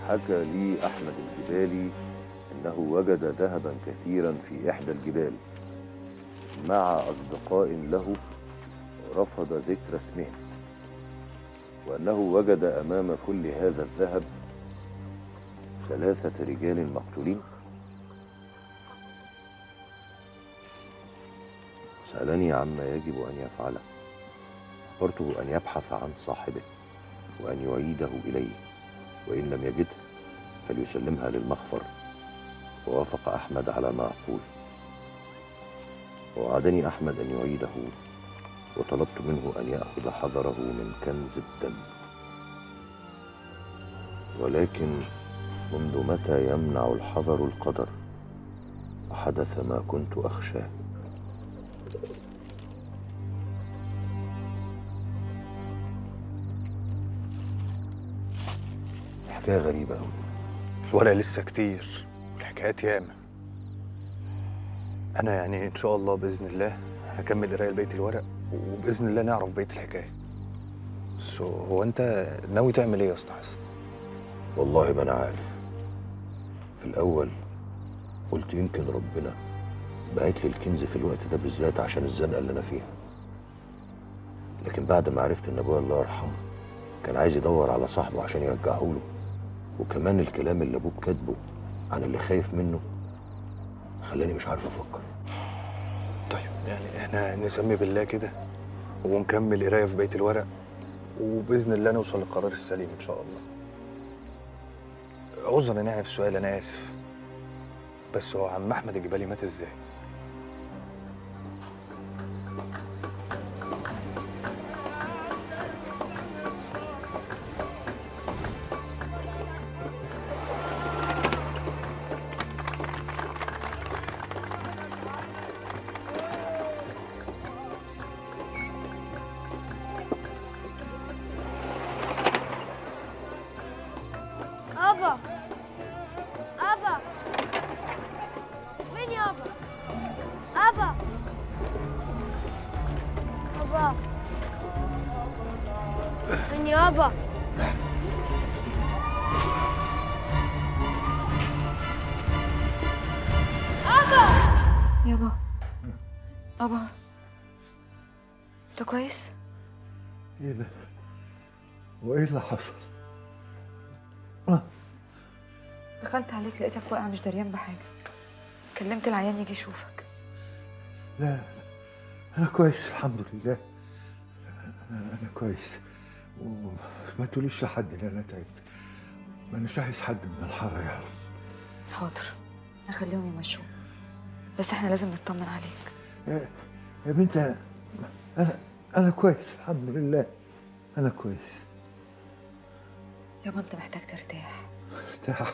حكى لي أحمد الجبالي أنه وجد ذهبا كثيرا في إحدى الجبال مع أصدقاء له رفض ذكر اسمهم وأنه وجد أمام كل هذا الذهب ثلاثة رجال مقتولين سألني عما يجب أن يفعله أخبرته أن يبحث عن صاحبه وأن يعيده إليه وإن لم يجده فليسلمها للمخفر ووافق أحمد على ما أقول ووعدني أحمد أن يعيده وطلبت منه أن يأخذ حذره من كنز الدم ولكن منذ متى يمنع الحذر القدر وحدث ما كنت أخشاه حكاية غريبة أوي الورق لسه كتير والحكايات ياما انا يعني ان شاء الله باذن الله هكمل قرايه لبقيه الورق وباذن الله نعرف بقيه الحكايه بس هو انت ناوي تعمل ايه يا اسطى حسن والله ما أنا عارف في الأول قلت يمكن ربنا بعت لي الكنز في الوقت ده بالذات عشان الزنقة اللي أنا فيها لكن بعد ما عرفت إن أبويا الله يرحمه كان عايز يدور على صاحبه عشان يرجعه له وكمان الكلام اللي أبوه كاتبه عن اللي خايف منه خلاني مش عارف أفكر طيب يعني احنا نسمي بالله كده ونكمل قرايه في بقيه الورق وباذن الله نوصل للقرار السليم ان شاء الله عذرا يعني في السؤال انا اسف بس هو عم احمد الجبالي مات ازاي أبا أبا وين يابا أبا أبا وين يابا يابا بابا انت كويس ايه ده؟ وايه اللي حصل؟ دخلت عليك لقيتك واقع مش دريان بحاجه كلمت العيان يجي يشوفك لا لا انا كويس الحمد لله انا, أنا كويس وما تقوليش لحد ان انا تعبت ما اناش عايز حد من الحاره يعرف حاضر هخليهم يمشوا بس احنا لازم نطمن عليك يا, يا بنت انا انا انا كويس الحمد لله انا كويس يابا انت محتاج ترتاح ارتاح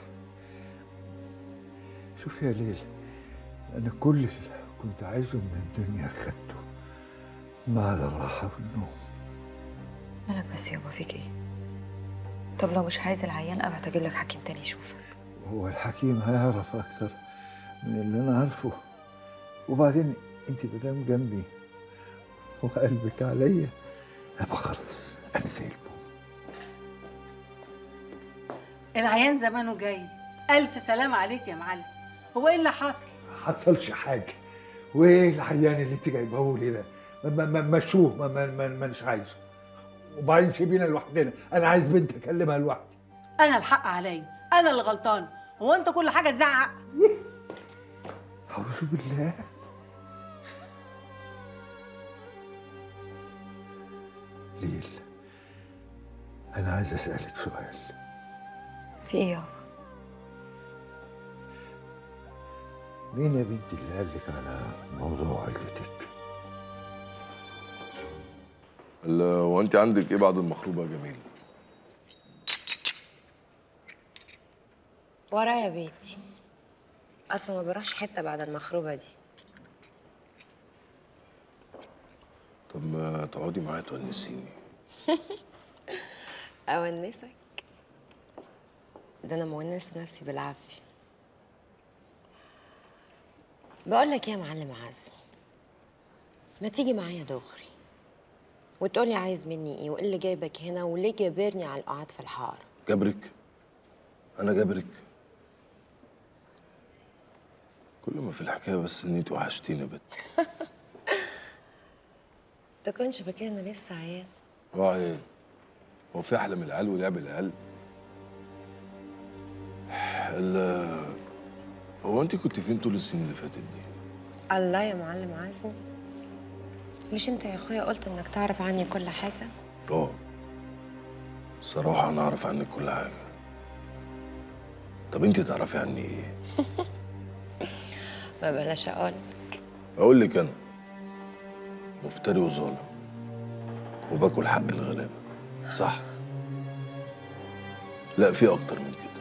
شوف يا ليل انا كل اللي كنت عايزه من الدنيا خدته ما عدا الراحه والنوم مالك بس يابا فيك ايه طب لو مش عايز العيان ابعت اجيب لك حكيم تاني يشوفك هو الحكيم هيعرف اكتر من اللي انا عارفه وبعدين انت مدام جنبي وقلبك عليا يبقى خلاص انا زي البوم العيان زمانه جاي ألف سلام عليك يا معلم هو إيه اللي حصل؟ حصلش حاجه وايه العيان اللي انت جايبه لي ده ما- ما- ما- مشوه ما ما ما مانيش عايزه وبعدين سيبينا لوحدنا انا عايز بنت اكلمها لوحدي أنا الحق عليا أنا اللي غلطانة هو أنت كل حاجة تزعق؟ اعوذ بالله ليل انا عايز اسالك سؤال في ايه يابا مين يا بنتي اللي قال لك على موضوع والدتك ال- هو انت عندك ايه بعد المخروبه يا جميل ورايا بيتي اصلا ما بروحش حته بعد المخروبه دي طب ما تقعدي معايا تونسيني اونسك ده انا مونسه نفسي بالعافيه بقول لك يا معلم عزم ما تيجي معايا دغري وتقولي عايز مني ايه وايه اللي جايبك هنا وليه جابرني على القعاد في الحاره جبرك انا جابرك كل ما في الحكايه بس ان انت وحشتيني يا بت تكونش فاكرني لسه عيال اه ايه هو في احلى من العيال ولعب العيال ال- هو انت كنت فين طول السنين اللي فاتت دي الله يا معلم عزمي مش انت يا اخويا قلت انك تعرف عني كل حاجه اه صراحة أنا أعرف عنك كل حاجة طب أنت تعرفي عني إيه؟ ما بلاش اقول أقول لك أنا مفتري وظالم وباكل حق الغلابة صح؟ لا في أكتر من كده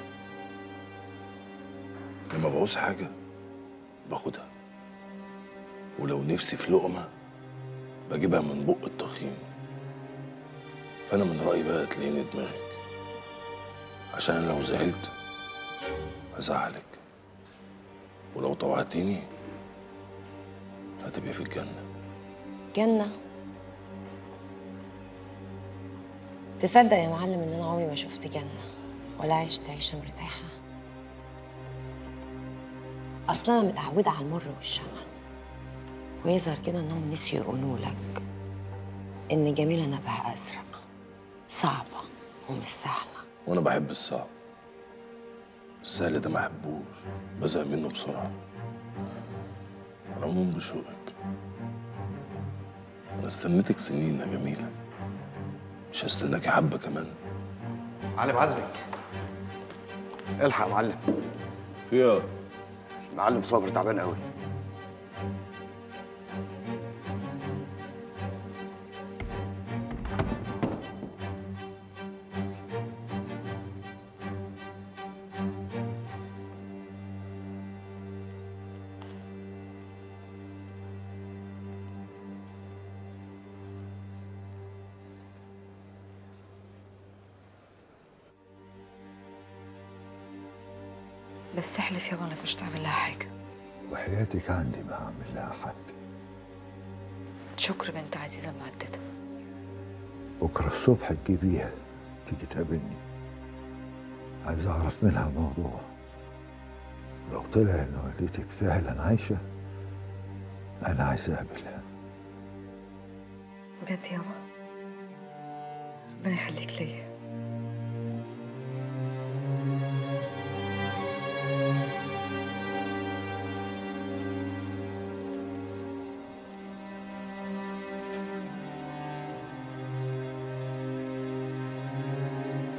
لما بعوز حاجة باخدها ولو نفسي في لقمة بجيبها من بق الطخين فأنا من رأيي بقى تلاقيني دماغك عشان لو زعلت هزعلك ولو طوعتيني هتبقي في الجنة جنه تصدق يا معلم ان انا عمري ما شفت جنه ولا عشت عيشه مرتاحه اصلا انا متعوده على المر والشمع ويظهر كده انهم نسيوا يقولوا لك ان جميله نبع ازرق صعبه ومش سهله وأنا بحب الصعب السهل ده ما أحبوش بزهق منه بسرعة على العموم بشوقك أنا استنيتك سنين يا جميلة مش هستناكي حبة كمان معلم عزمي الحق يا معلم فيها معلم صابر تعبان قوي بس احلف يابا انك مش هتعمل لها حاجه وحياتك عندي ما هعمل لها حاجه شكر بنت عزيزه المعدده بكره الصبح تجيبيها تيجي تقابلني عايز اعرف منها الموضوع لو طلع ان والدتك فعلا عايشه انا عايز اقابلها بجد يابا ربنا يخليك ليا